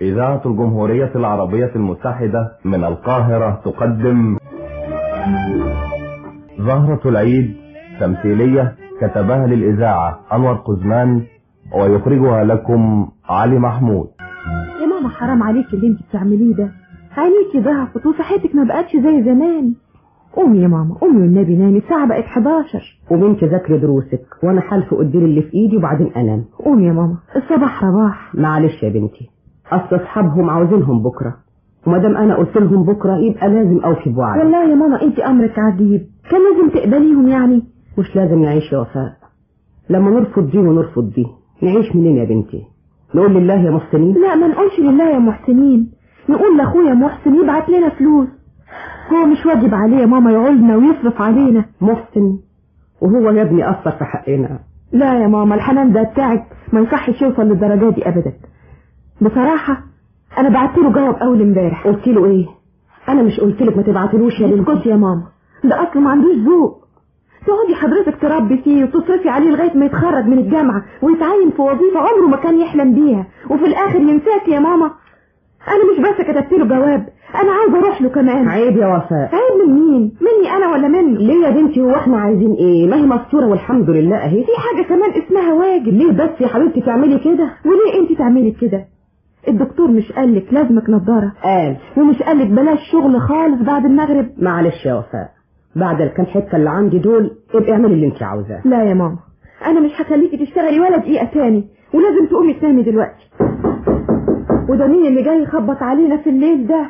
إذاعة الجمهورية العربية المتحدة من القاهرة تقدم زهرة العيد تمثيلية كتبها للإذاعة أنور قزمان ويخرجها لكم علي محمود يا ماما حرام عليك اللي انت بتعمليه ده عينيكي ضعفت وصحتك ما بقتش زي زمان قومي يا ماما قومي والنبي نامي الساعة بقت 11 وبنت ذاكري دروسك وانا حالفه ادير اللي في ايدي وبعدين انام قومي يا ماما الصباح رباح معلش يا بنتي اصل اصحابهم عاوزينهم بكره وما دام انا قلت لهم بكره يبقى لازم اوفي بوعدي والله يا ماما انت امرك عجيب كان لازم تقبليهم يعني مش لازم نعيش يا وفاء لما نرفض دي ونرفض دي نعيش منين يا بنتي نقول لله يا محسنين لا ما نقولش لله يا محسنين نقول لاخويا محسن يبعت لنا فلوس هو مش واجب عليه يا ماما يعولنا ويصرف علينا محسن وهو يا ابني اثر في حقنا لا يا ماما الحنان ده بتاعك ما يصحش يوصل للدرجه دي ابدا بصراحه انا بعت له جواب اول امبارح قلت له ايه انا مش قلت لك ما تبعتلوش يا بنتي اسكتي يا ماما ده اصله ما عندوش ذوق تقعدي حضرتك تربي فيه وتصرفي عليه لغايه ما يتخرج من الجامعه ويتعين في وظيفه عمره ما كان يحلم بيها وفي الاخر ينساك يا ماما انا مش بس كتبت له جواب انا عاوزه اروح له كمان عيب يا وفاء عيب من مين مني انا ولا منه ليه يا بنتي هو احنا عايزين ايه ما هي مستوره والحمد لله اهي في حاجه كمان اسمها واجب ليه بس يا حبيبتي تعملي كده وليه انت تعملي كده الدكتور مش قالك لازمك نضاره قال ومش قالك بلاش شغل خالص بعد المغرب معلش يا وفاء بعد الكام حته اللي عندي دول ابقي اعملي اللي انت عاوزاه لا يا ماما انا مش هخليكي تشتغلي ولا دقيقه تاني ولازم تقومي تنامي دلوقتي وده مين اللي جاي يخبط علينا في الليل ده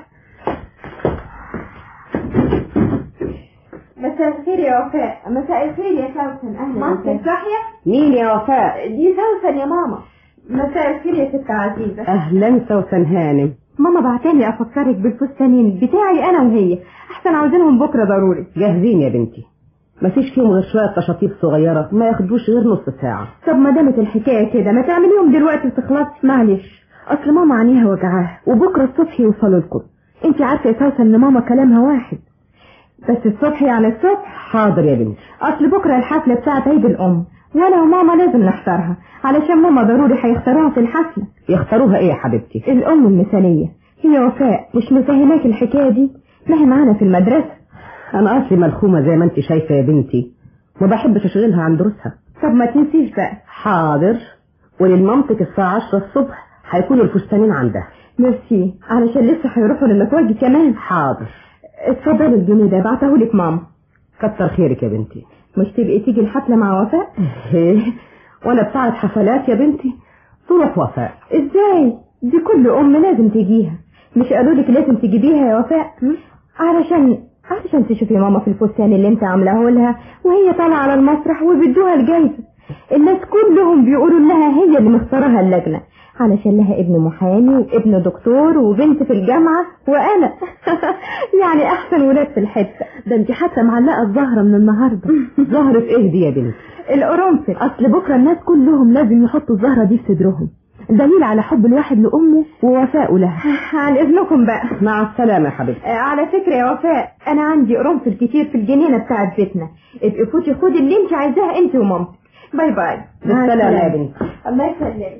مساء الخير يا وفاء مساء الخير يا سوسن اهلا مامتك صاحيه مين يا وفاء دي سوسن يا ماما مساء الخير يا ست عزيزه اهلا سوسن هانم ماما بعتاني افكرك بالفستانين بتاعي انا وهي احسن عاوزينهم بكره ضروري جاهزين يا بنتي مفيش فيهم غير شويه تشاطيب صغيره ما ياخدوش غير نص ساعه طب ما دامت الحكايه كده ما تعمليهم دلوقتي وتخلصي معلش اصل ماما عينيها وجعاها وبكره الصبح يوصلوا لكم انت عارفه يا سوسن ان ماما كلامها واحد بس الصبح يعني الصبح حاضر يا بنتي اصل بكره الحفله بتاعت عيد الام وانا وماما لازم نحضرها علشان ماما ضروري هيختاروها في الحفله يختاروها ايه يا حبيبتي الام المثاليه هي وفاء مش مفهماك الحكايه دي ما هي معانا في المدرسه انا اصلي ملخومه زي ما انت شايفه يا بنتي ما بحبش اشغلها عن دروسها طب ما تنسيش بقى حاضر وللمامتك الساعه 10 الصبح هيكونوا الفستانين عندها ميرسي علشان لسه هيروحوا للمكواجي كمان حاضر اتفضلي الجنيه ده بعتهولك ماما كتر خيرك يا بنتي مش تبقي تيجي الحفله مع وفاء ايه وانا بتاعت حفلات يا بنتي تروح وفاء ازاي دي كل ام لازم تجيها مش قالوا لك لازم تجيبيها يا وفاء علشان علشان تشوفي ماما في الفستان اللي انت عاملاه لها وهي طالعه على المسرح وبيدوها الجايزه الناس كلهم بيقولوا انها هي اللي مختارها اللجنه علشان لها ابن محامي وابن دكتور وبنت في الجامعة وأنا يعني أحسن ولاد في الحتة ده انت حتى معلقة الزهرة من النهاردة زهرة ايه دي يا بنتي القرنفل أصل بكرة الناس كلهم لازم يحطوا الزهرة دي في صدرهم دليل على حب الواحد لأمه ووفائه لها عن إذنكم بقى مع السلامة يا حبيبتي على فكرة يا وفاء أنا عندي قرنفل كتير في الجنينة بتاعت بيتنا ابقي فوتي خدي اللي انت عايزاه انت ومامتك باي باي بالسلامة يا بنتي الله يسلمك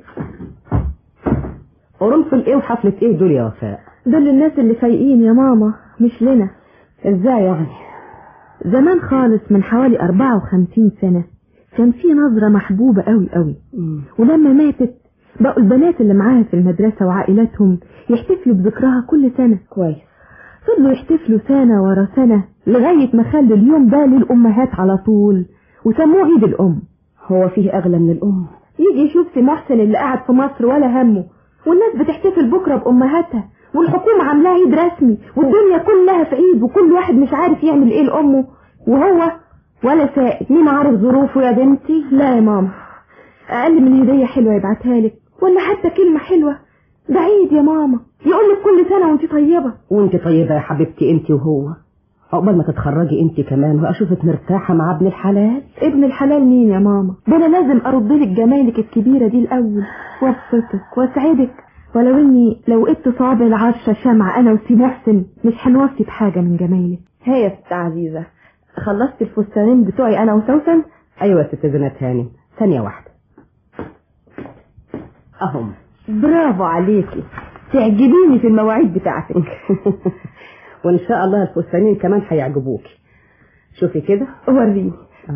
قرنفل ايه وحفلة ايه دول يا وفاء دول للناس اللي فايقين يا ماما مش لنا ازاي يعني زمان خالص من حوالي 54 سنة كان في نظرة محبوبة قوي قوي ولما ماتت بقوا البنات اللي معاها في المدرسة وعائلاتهم يحتفلوا بذكرها كل سنة كويس فضلوا يحتفلوا سنة ورا سنة لغاية ما خلوا اليوم ده للأمهات على طول وسموه عيد الأم هو فيه أغلى من الأم يجي يشوف سي محسن اللي قاعد في مصر ولا همه والناس بتحتفل بكرة بأمهاتها والحكومة عاملاها عيد رسمي والدنيا كلها في عيد وكل واحد مش عارف يعمل ايه لأمه وهو ولا سائد مين عارف ظروفه يا بنتي لا يا ماما أقل من هدية حلوة يبعتها لك ولا حتى كلمة حلوة ده عيد يا ماما يقول لك كل سنة وانت طيبة وانت طيبة يا حبيبتي انت وهو عقبال ما تتخرجي انت كمان واشوفك مرتاحة مع ابن الحلال ابن الحلال مين يا ماما ده انا لازم ارد لك جمالك الكبيرة دي الاول وابسطك واسعدك ولو اني لو وقفت صابع العشرة شمعة انا وسي محسن مش هنوفي بحاجة من جمالك هي يا ست عزيزة خلصت الفستانين بتوعي انا وسوسن ايوه يا ست زينات هانم ثانية واحدة اهم برافو عليكي تعجبيني في المواعيد بتاعتك وان شاء الله الفستانين كمان هيعجبوكي شوفي كده وريني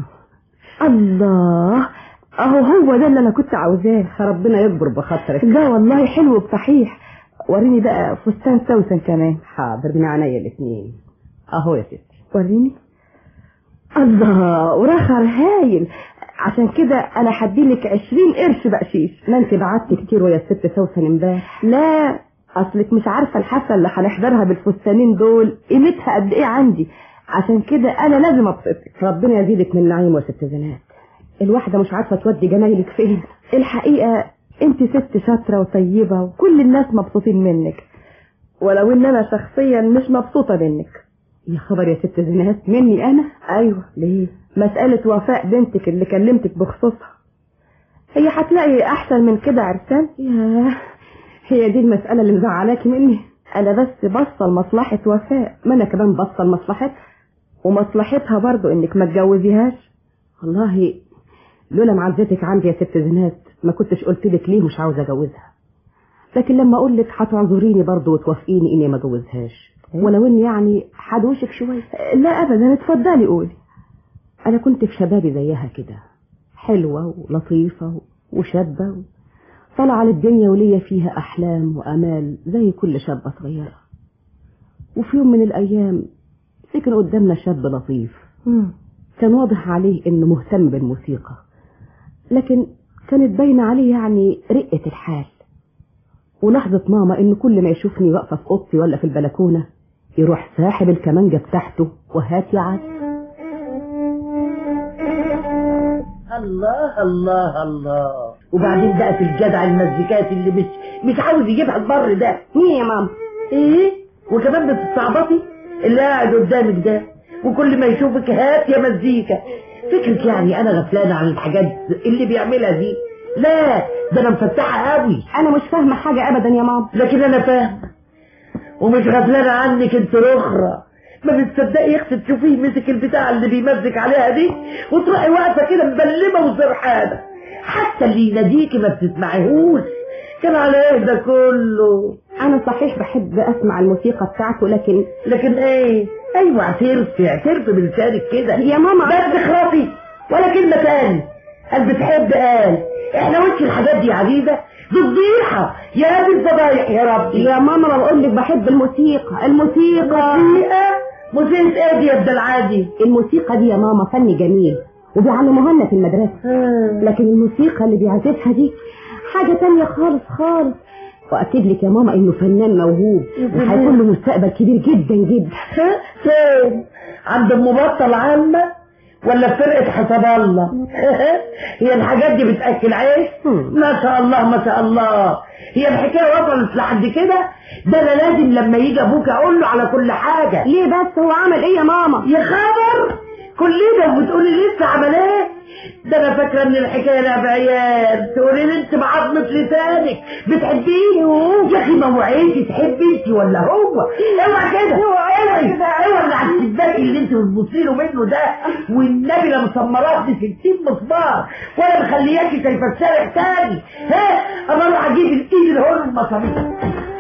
الله اهو هو ده اللي انا كنت عاوزاه ربنا يكبر بخاطرك ده والله حلو بصحيح وريني بقى فستان سوسن كمان حاضر من عينيا الاثنين اهو يا ستي وريني الله ورخر هايل عشان كده انا هديلك عشرين قرش بقشيش ما انت بعتي كتير ويا ست سوسن امبارح لا اصلك مش عارفه الحفله اللي هنحضرها بالفستانين دول قيمتها قد ايه عندي عشان كده انا لازم ابسطك ربنا يزيدك من نعيم يا ست زينات الواحده مش عارفه تودي جمايلك فين الحقيقه انت ست شاطره وطيبه وكل الناس مبسوطين منك ولو ان انا شخصيا مش مبسوطه منك يا خبر يا ست زينات مني انا ايوه ليه مساله وفاء بنتك اللي كلمتك بخصوصها هي هتلاقي احسن من كده عرسان ياه هي دي المساله اللي مزعلاكي مني انا بس بصه لمصلحه وفاء ما انا كمان بصه لمصلحتها ومصلحتها برضو انك ما تجوزيهاش والله لولا معزتك عندي يا ست زينات ما كنتش قلت لك ليه مش عاوزه اجوزها لكن لما اقول لك هتعذريني برضه وتوافقيني اني ما اجوزهاش ولو اني يعني حدوشك شويه لا ابدا اتفضلي قولي انا كنت في شبابي زيها كده حلوه ولطيفه وشابه طالعه للدنيا وليا فيها احلام وامال زي كل شابه صغيره وفي يوم من الايام سكن قدامنا شاب لطيف كان واضح عليه انه مهتم بالموسيقى لكن كانت باينه عليه يعني رقه الحال ولاحظت ماما ان كل ما يشوفني واقفه في اوضتي ولا في البلكونه يروح ساحب الكمانجه بتاعته وهات يا عاد الله الله الله وبعدين بقى في الجدع المزيكات اللي مش مش عاوز يجيبها البر ده مين يا ماما ايه وكمان بتستعبطي اللي قاعد قدامك ده وكل ما يشوفك هات يا مزيكا فكرك يعني انا غفلانه عن الحاجات اللي بيعملها دي لا ده انا مفتحه قوي انا مش فاهمه حاجه ابدا يا ماما لكن انا فاهمه ومش غفلانه عنك انت الاخرى ما بتصدقي يا اختي تشوفيه مسك البتاع اللي بيمزك عليها دي وتروحي واقفه كده مبلمه وسرحانه حتى اللي يناديكي ما بتسمعيهوش كان على ايه ده كله انا صحيح بحب اسمع الموسيقى بتاعته لكن لكن ايه ايوه اعترفي اعترفي بلسانك كده يا ماما بس اخرفي ولا كلمه تاني قال بتحب قال احنا وش الحاجات دي عزيزه دي فضيحه يا دي الفضايح يا ربي يا ماما ما بقول لك بحب الموسيقى الموسيقى موسيقى موسيقى ايه دي يا ابن العادي الموسيقى دي يا ماما فن جميل وبيعلموها لنا في المدرسه لكن الموسيقى اللي بيعزفها دي حاجه تانية خالص خالص واكد لك يا ماما انه فنان موهوب وهيكون له مستقبل كبير جدا جدا فين عند المبطل عامة ولا في فرقة حسب الله هي الحاجات دي بتأكل عيش ما شاء الله ما شاء الله هي الحكاية وصلت لحد كده ده انا لازم لما يجي ابوك اقول له على كل حاجة ليه بس هو عمل ايه يا ماما يا خبر كل ده وبتقولي لسه عمل ايه ده انا فاكره ان الحكايه لعب عيال تقولي لي انت بعظمه لسانك بتحبيه يا اخي ما وعيتي تحبي انت ولا هو اوعى كده اوعي اوعي اللي على الشباك اللي انت بتبصي له منه ده والنبي لا مسمرات دي 60 مسمار ولا مخلياكي شايفه الشارع تاني ها انا اروح اجيب الايد اللي هون المسامير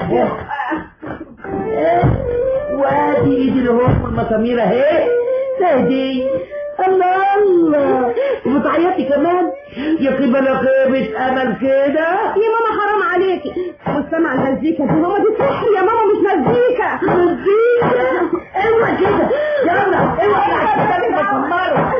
وادي ايدي اللي هون المسامير اهي تهدي الله الله وبتعيطي كمان يا اخي بلا خيبة امل كده يا ماما حرام عليكي مستمع المزيكا دي ماما دي سحر يا ماما مش مزيكا مزيكا ايوه كده يلا اوعى عشان تسمروا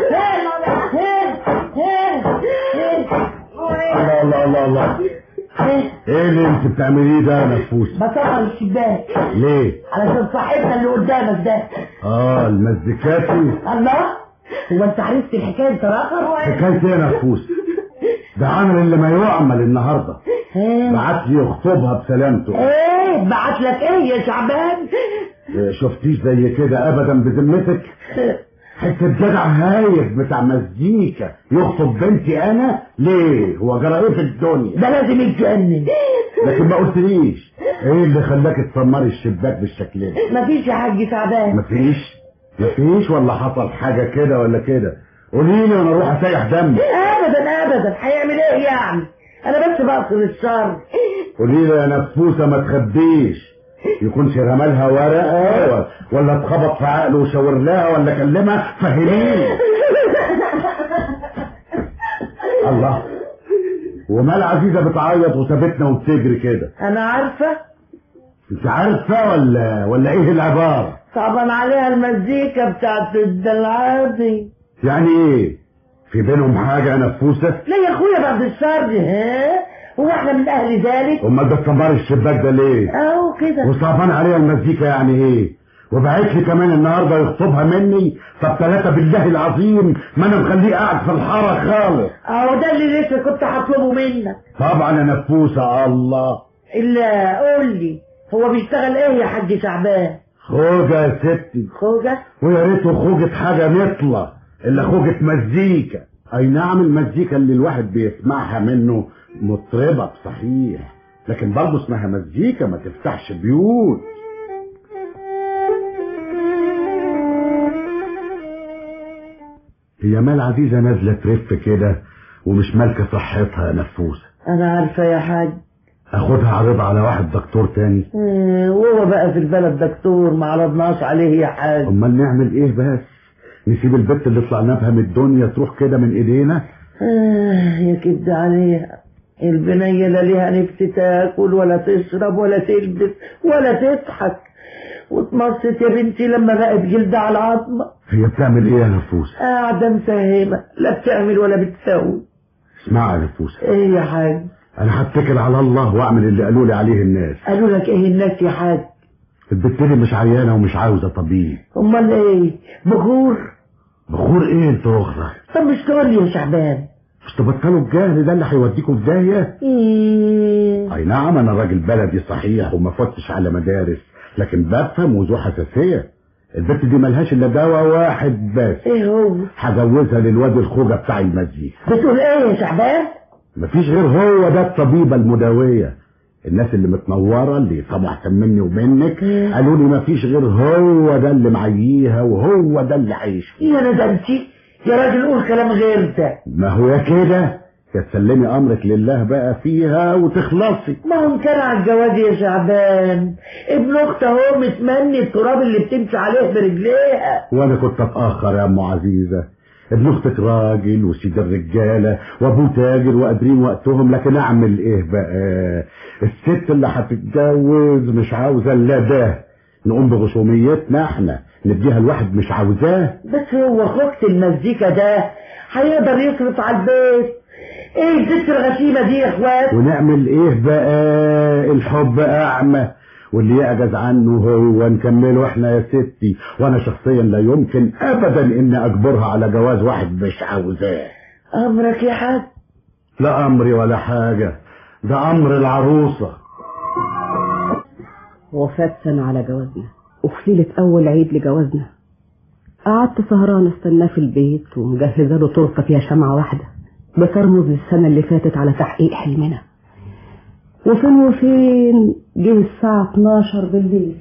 الله الله الله الله ايه اللي انت بتعمليه ده يا نفوس بصفر الشباك ليه علشان صاحبنا اللي قدامك ده اه المزيكاتي الله هو انت عرفت الحكايه انت راخر حكايه ايه يا نفوس ده عمل اللي ما يعمل النهارده بعت لي يخطبها بسلامته ايه بعت لك ايه يا شعبان إيه، شفتيش زي كده ابدا بذمتك حته جدع هايف بتاع مزيكا يخطب بنتي انا ليه هو جرى ايه في الدنيا ده لازم يتجنن لكن ما قلتليش ايه اللي خلاك تسمري الشباك بالشكل ده مفيش يا حاج شعبان مفيش مفيش ولا حصل حاجه كده ولا كده قولي لي وانا اروح اسيح دمي ابدا ابدا هيعمل ايه يعني انا بس بقصد الشر قولي لي يا نفوسه ما تخبيش يكونش رمالها ورقه و- ولا اتخبط في عقله وشاور لها ولا كلمها فهميني الله ومال عزيزه بتعيط وسابتنا وبتجري كده انا عارفة انت عارفه ولا ولا ايه العباره صعبان عليها المزيكا بتاعت الدلعادي يعني ايه في بينهم حاجه يا نفوسه لا يا اخويا بعد الشر ها هو احنا من اهل ذلك امال بتكبر الشباك ده ليه اهو كده وصعبان عليها المزيكا يعني ايه وبعت لي كمان النهارده يخطبها مني طب ثلاثة بالله العظيم ما انا مخليه قاعد في الحارة خالص اهو ده اللي لسه كنت هطلبه منك طبعا يا نفوسة الله الا قول لي هو بيشتغل ايه يا حاج شعبان خوجة يا ستي خوجة ويا ريته خوجة حاجة مطلة الا خوجة مزيكا اي نعم المزيكا اللي الواحد بيسمعها منه مطربة صحيح لكن برضه اسمها مزيكا ما تفتحش بيوت هي مال عزيزة نازلة ترف كده ومش مالكة صحتها يا نفوسة انا عارفة يا حاج اخدها عرض على واحد دكتور تاني اه، وهو بقى في البلد دكتور ما عرضناش عليه يا حاج امال نعمل ايه بس نسيب البت اللي طلعنا بها من الدنيا تروح كده من ايدينا آه يا كد عليها البنية لا ليها نفس تاكل ولا تشرب ولا تلبس ولا تضحك واتمصت يا بنتي لما بقت جلد على العظمة هي بتعمل ايه يا نفوسة قاعدة مساهمة لا بتعمل ولا بتسوي اسمع يا نفوسة ايه يا حاج انا هتكل على الله واعمل اللي قالوا لي عليه الناس قالوا لك ايه الناس يا حاج البت دي مش عيانة ومش عاوزة طبيب امال ايه بخور بخور ايه انت اخرى طب مش تقول لي يا شعبان مش تبطلوا الجهل ده اللي هيوديكم في داهية إيه. اي نعم انا راجل بلدي صحيح وما فتش على مدارس لكن بفهم وذو حساسية البت دي ملهاش الا دواء واحد بس ايه هو هجوزها للواد الخوجة بتاع المزيكا بتقول ايه يا شعبان مفيش غير هو ده الطبيبة المداوية الناس اللي متنورة اللي يفهموا احسن مني ومنك قالوا لي مفيش غير هو ده اللي معييها وهو ده اللي عايش فيه يا ندمتي يا راجل قول كلام غير ده ما هو يا كده يا تسلمي امرك لله بقى فيها وتخلصي ما هو كان على الجواز يا شعبان ابن اخت اهو متمني التراب اللي بتمشي عليه برجليها وانا كنت اتاخر يا ام عزيزه ابن اختك راجل وسيد الرجاله وابوه تاجر وقادرين وقتهم لكن اعمل ايه بقى الست اللي هتتجوز مش عاوزه الا ده نقوم بغشوميتنا احنا نديها الواحد مش عاوزاه بس هو خوخة المزيكا ده هيقدر يصرف على البيت ايه الست الغشيمة دي يا اخوات ونعمل ايه بقى الحب اعمى واللي يعجز عنه هو نكمله احنا يا ستي وانا شخصيا لا يمكن ابدا اني اجبرها على جواز واحد مش عاوزاه امرك يا حاج لا امري ولا حاجة ده امر العروسة وفات سنة على جوازنا وفي أول عيد لجوازنا قعدت سهران استناه في البيت ومجهزة له تورته فيها شمعة واحدة بترمز للسنة اللي فاتت على تحقيق حلمنا وفين وفين جه الساعة 12 بالليل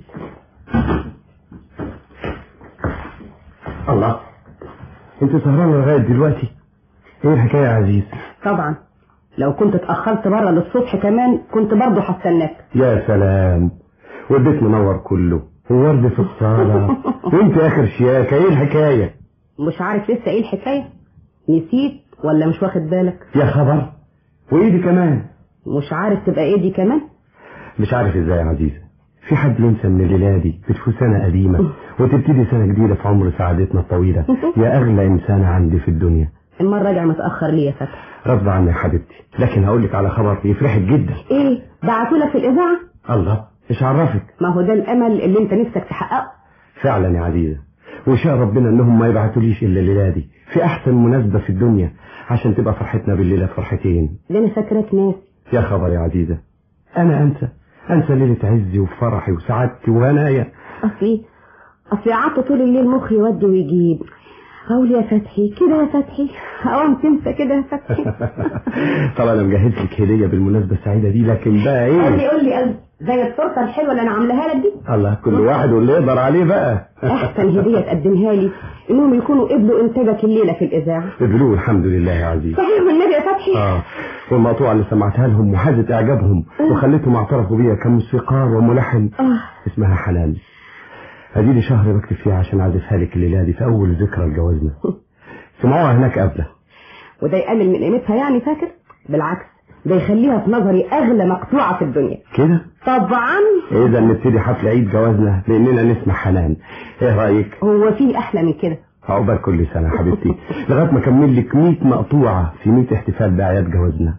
الله انت سهرانة لغاية دلوقتي ايه الحكاية يا عزيز طبعا لو كنت اتأخرت بره للصبح كمان كنت برضه هستناك يا سلام والبيت منور كله وورد في الصالة وانت اخر شياكة ايه الحكاية مش عارف لسه ايه الحكاية نسيت ولا مش واخد بالك يا خبر وايدي كمان مش عارف تبقى ايه دي كمان مش عارف ازاي يا عزيزة في حد ينسى من الليلة دي بتفوت سنة قديمة وتبتدي سنة جديدة في عمر سعادتنا الطويلة يا أغلى إنسانة عندي في الدنيا المرة راجع متأخر ليه يا فتحي غصب عني يا حبيبتي لكن هقول لك على خبر يفرحك جدا ايه بعتولك في الإذاعة الله مش عرفك ما هو ده الأمل اللي انت نفسك تحققه فعلا يا عزيزة وشاء ربنا انهم ما يبعتوليش الا الليلة دي في احسن مناسبة في الدنيا عشان تبقى فرحتنا بالليلة فرحتين ده انا فاكراك ناس يا خبر يا عزيزة انا انسى انسى ليلة عزي وفرحي وسعادتي وهنايا اصلي اصلي قعدت طول الليل مخي يودي ويجيب قول يا فتحي كده يا فتحي اوام تنسى كده يا فتحي طبعا انا مجهز لك هديه بالمناسبه السعيده دي لكن بقى قول لي ايه قول لي قول زي التورته الحلوه اللي انا عاملاها لك دي الله كل واحد واللي يقدر عليه بقى احسن هديه تقدمها لي انهم يكونوا قبلوا انتاجك الليله في الاذاعه قبلوه الحمد لله يا عزيز صحيح والنبي يا فتحي اه والمقطوعه اللي سمعتها لهم وحازت اعجابهم وخليتهم اعترفوا بيا كموسيقار وملحن اه اسمها حنان اديلي شهر بكتب فيها عشان اعزفها لك الليله دي في اول ذكرى لجوازنا سمعوها هناك قبله وده يقلل من قيمتها يعني فاكر بالعكس ده يخليها في نظري اغلى مقطوعه في الدنيا كده طبعا اذا نبتدي حفل عيد جوازنا باننا نسمع حنان ايه رايك هو في احلى من كده عقبال كل سنه يا حبيبتي لغايه ما اكمل لك 100 مقطوعه في 100 احتفال باعياد جوازنا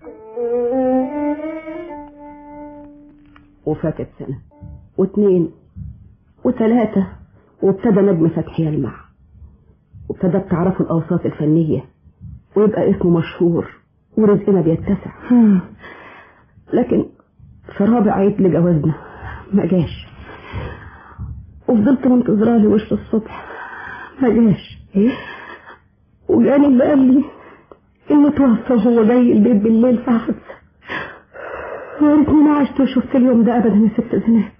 وفاتت سنة واثنين وثلاثة وابتدى نجم فتحي يلمع وابتدت تعرفوا الأوساط الفنية ويبقى اسمه مشهور ورزقنا بيتسع لكن في رابع عيد لجوازنا ما جاش وفضلت منتظراه لوش الصبح ما جاش وجاني اللي قال لي انه توفى وهو جاي البيت بالليل في حادثه يا ريتني ما عشت وشفت اليوم ده ابدا يا ست زينات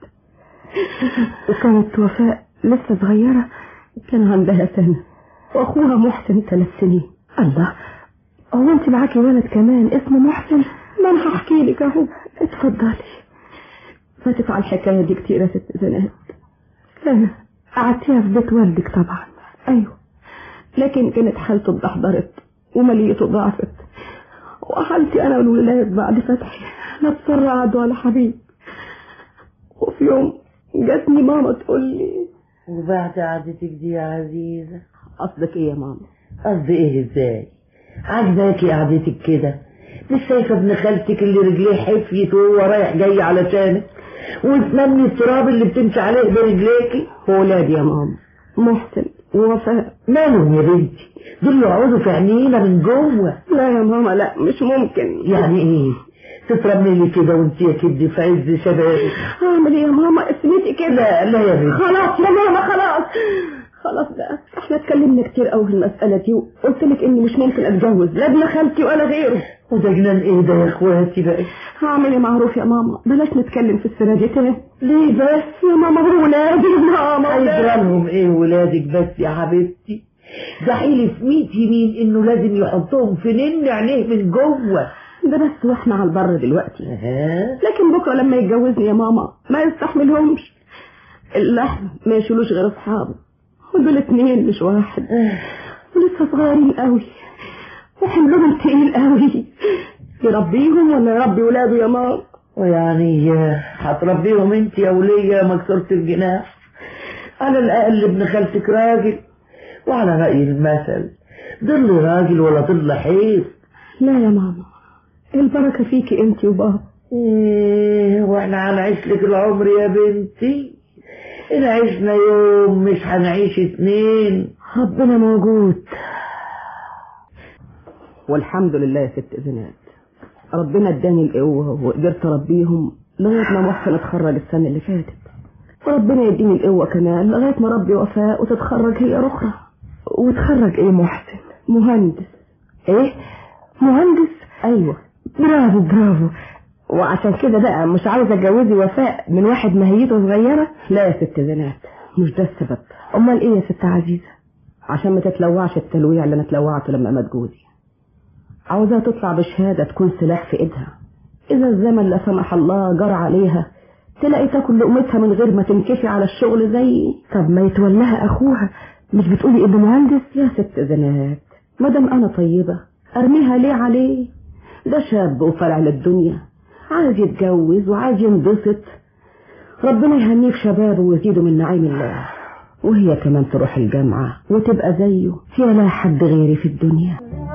وكانت وفاء لسه صغيرة كان عندها سنة واخوها محسن ثلاث سنين الله هو انت معاكي ولد كمان اسمه محسن ما انا هحكي لك اهو اتفضلي فاتت على الحكاية دي كتير يا ست زينات لا قعدتيها في بيت والدك طبعا ايوه لكن كانت حالته اتدحضرت وماليته ضعفت وحالتي انا والولاد بعد فتحي لا تسرعت ولا حبيب وفي يوم جاتني ماما تقول لي وبعد قعدتك دي يا عزيزة قصدك ايه يا ماما قصدي ايه ازاي عجباكي قعدتك كده مش شايفة ابن خالتك اللي رجليه حفيت وهو رايح جاي علشانك وتمني التراب اللي بتمشي عليه برجليكي ولادي يا ماما محسن ووفاء مالهم يا بنتي دول يقعدوا في عينينا من جوه لا يا ماما لا مش ممكن يعني ايه تترملي كده وانت يا كدي في عز شبابك اعمل ايه يا ماما اسمتي كده لا لا يا بنتي خلاص يا ماما خلاص خلاص بقى احنا اتكلمنا كتير قوي في المسألة دي وقلت لك اني مش ممكن اتجوز لا ابن خالتي ولا غيره وده جنان ايه ده يا اخواتي بقى هعمل ايه معروف يا ماما بلاش نتكلم في السيرة دي تاني ليه بس يا ماما هو ولادي ماما ولادي. هيجرالهم ايه ولادك بس يا حبيبتي ده حيلف ميت يمين انه لازم يحطهم في نن عينيه من جوه ده بس واحنا على البر دلوقتي ها لكن بكره لما يتجوزني يا ماما ما يستحملهمش اللحم ما يشيلوش غير اصحابه ودول اتنين مش واحد ولسه صغيرين قوي وحملهم تقيل قوي يربيهم ولا يربي ولاده يا ماما ويعني هتربيهم انت يا ولية مكسورة الجناح على الاقل ابن خالتك راجل وعلى رأي المثل ضل راجل ولا ضل حيط لا يا ماما البركة فيكي انت وبابا ايه واحنا هنعيش لك العمر يا بنتي ان عشنا يوم مش هنعيش اتنين ربنا موجود والحمد لله يا ست زينات ربنا اداني القوة وقدرت اربيهم لغاية ما محسن اتخرج السنة اللي فاتت وربنا يديني القوة كمان لغاية ما ربي وفاء وتتخرج هي أخرى وتخرج ايه محسن مهندس ايه مهندس ايوه برافو برافو وعشان كده بقى مش عاوزة اتجوزي وفاء من واحد ماهيته صغيرة لا يا ست زينات مش ده السبب امال ايه يا ست عزيزة عشان ما تتلوعش التلويع اللي انا اتلوعته لما مات جوزي عاوزاها تطلع بشهادة تكون سلاح في ايدها اذا الزمن لا سمح الله جرى عليها تلاقي تاكل لقمتها من غير ما تنكفي على الشغل زي طب ما يتولاها اخوها مش بتقولي ابن مهندس يا ست زنات مادام انا طيبة ارميها ليه عليه ده شاب وفرع للدنيا عايز يتجوز وعايز ينبسط ربنا يهنيه في شبابه ويزيده من نعيم الله وهي كمان تروح الجامعة وتبقى زيه هي لا حد غيري في الدنيا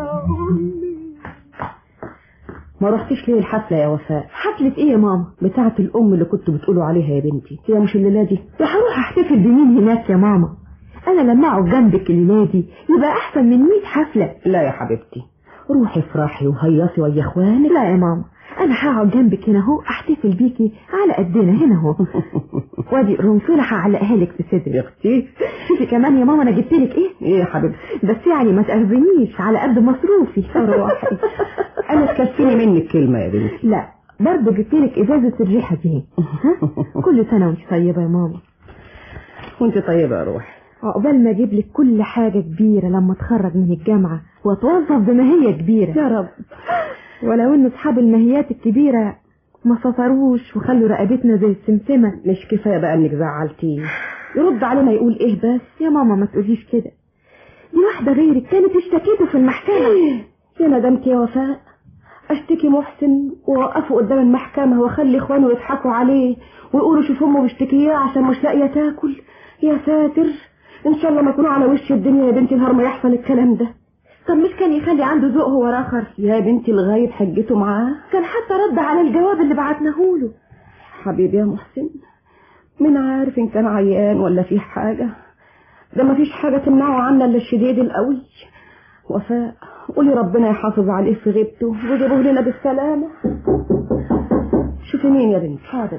ما رحتش ليه الحفلة يا وفاء حفلة ايه يا ماما بتاعة الام اللي كنتوا بتقولوا عليها يا بنتي هي مش الليلة دي يا هروح احتفل بمين هناك يا ماما انا لما اقعد جنبك الليله دي يبقى احسن من 100 حفله لا يا حبيبتي روحي افرحي وهيصي ويا اخوانك لا يا ماما انا هقعد جنبك هنا اهو احتفل بيكي على قدنا هنا اهو وادي قرنفلة هعلقها لك في صدري يا اختي شوفي كمان يا ماما انا جبت لك ايه ايه يا حبيبتي بس يعني ما تأذنيش على قد مصروفي روحي انا تكفيني منك كلمه يا بنتي لا برضه جبت لك ازازة الريحة دي ها؟ كل سنة وانت طيبة يا ماما وانت طيبه يا روحي عقبال ما اجيب لك كل حاجة كبيرة لما اتخرج من الجامعة واتوظف بماهية كبيرة يا رب ولو ان اصحاب الماهيات الكبيرة ما سطروش وخلوا رقبتنا زي السمسمة مش كفايه بقى انك زعلتيه يرد علينا يقول ايه بس يا ماما ما تقوليش كده دي واحدة غيرك كانت اشتكيته في المحكمة يا ندمت يا وفاء اشتكي محسن واوقفه قدام المحكمة واخلي اخوانه يضحكوا عليه ويقولوا شوف امه بيشتكيه عشان مش لاقيه تاكل يا ساتر ان شاء الله ما يكونوا على وش الدنيا يا بنتي نهار ما يحصل الكلام ده طب مش كان يخلي عنده ذوق هو راخر يا بنتي الغايب حجته معاه كان حتى رد على الجواب اللي بعتناه له حبيبي يا محسن من عارف ان كان عيان ولا فيه حاجة ده ما فيش حاجة تمنعه عنا الا الشديد القوي وفاء قولي ربنا يحافظ عليه في غيبته ويجيبه لنا بالسلامة شوفي مين يا بنتي حاضر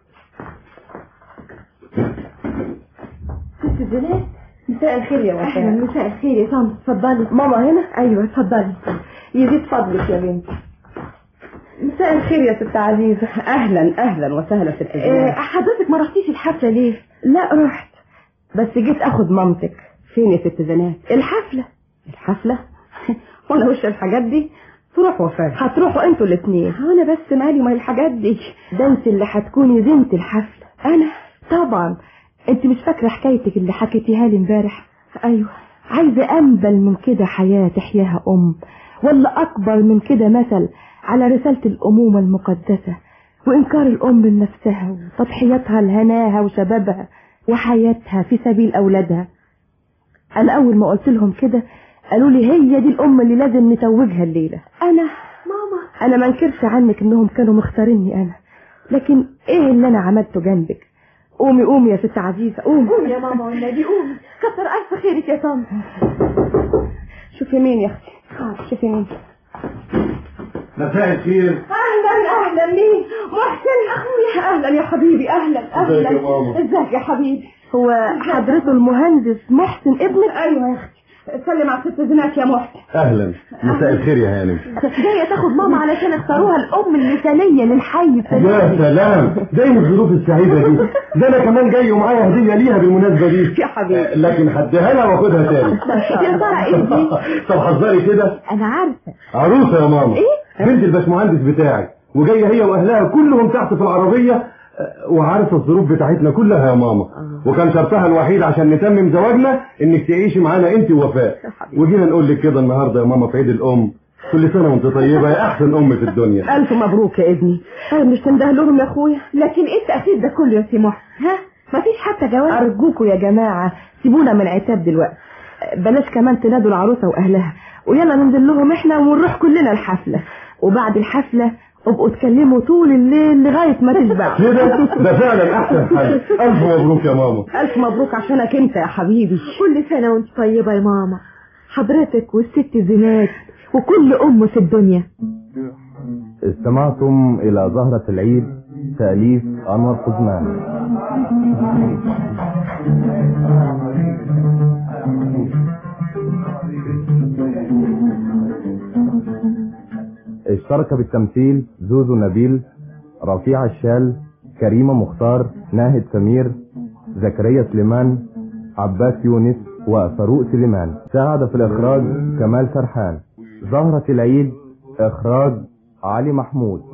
ست زينات مساء الخير يا اهلا مساء الخير يا طنط اتفضلي ماما هنا ايوه اتفضلي يزيد فضلك يا بنتي مساء الخير يا ست عزيزة اهلا اهلا وسهلا ست إيه زينات حضرتك ما رحتيش الحفلة ليه لا رحت بس جيت اخد مامتك فين يا ست زينات الحفلة الحفلة وانا وش الحاجات دي تروح وفاة هتروحوا انتوا الاثنين وانا بس مالي ما الحاجات دي ده انت اللي هتكوني زينة الحفلة انا طبعا انت مش فاكرة حكايتك اللي حكيتيها لي امبارح ايوه عايزة انبل من كده حياة تحياها ام ولا اكبر من كده مثل على رسالة الامومة المقدسة وانكار الام لنفسها وتضحياتها لهناها وشبابها وحياتها في سبيل اولادها انا اول ما قلت لهم كده قالوا لي هي دي الام اللي لازم نتوجها الليلة انا ماما انا ما انكرش عنك انهم كانوا مختاريني انا لكن ايه اللي انا عملته جنبك قومي قومي يا ست عزيزة قومي قومي يا ماما والنبي قومي كتر الف خيرك يا طنط شوفي مين يا اختي شوفي مين مساء الخير اهلا اهلا مين محسن اخويا اهلا يا حبيبي اهلا ازيك اهلا يا ماما؟ ازيك يا حبيبي هو حضرته المهندس محسن ابنك ايوه يا اختي سلم على ست زينات يا محسن اهلا مساء الخير يا هانم جاية تاخد ماما علشان اختاروها الام المثالية للحي يا سلام ده من الظروف السعيدة دي ده انا كمان جاي ومعايا هدية ليها بالمناسبة دي يا حبيبي آه، لكن هديها لها واخدها تاني يا ترى ايه دي طب حذري كده انا عارفة عروسة يا ماما إيه؟ بنت الباشمهندس بتاعك وجاية هي واهلها كلهم تحت في العربية آه، وعارفة الظروف بتاعتنا كلها يا ماما وكان شرطها الوحيد عشان نتمم زواجنا انك تعيشي معانا انت ووفاء وجينا نقول لك كده النهارده يا ماما في عيد الام كل سنة وانت طيبة يا احسن ام في الدنيا الف مبروك يا ابني طيب مش تنده لهم يا اخويا لكن ايه التأثير ده كله يا سي محسن ها مفيش حتى جواز ارجوكوا يا جماعه سيبونا من العتاب دلوقتي بلاش كمان تنادوا العروسه واهلها ويلا ننزل لهم احنا ونروح كلنا الحفله وبعد الحفله ابقوا اتكلموا طول الليل لغايه ما تشبعوا كده ده فعلا احسن حاجة الف مبروك يا ماما الف مبروك عشانك انت يا حبيبي كل سنة وانت طيبة يا ماما حضرتك والست زينات وكل ام في الدنيا استمعتم إلى زهرة العيد تأليف أنور قزمان اشترك بالتمثيل زوزو نبيل رفيع الشال كريمة مختار ناهد سمير زكريا سليمان عباس يونس وفاروق سليمان ساعد في الإخراج كمال سرحان زهرة العيد إخراج علي محمود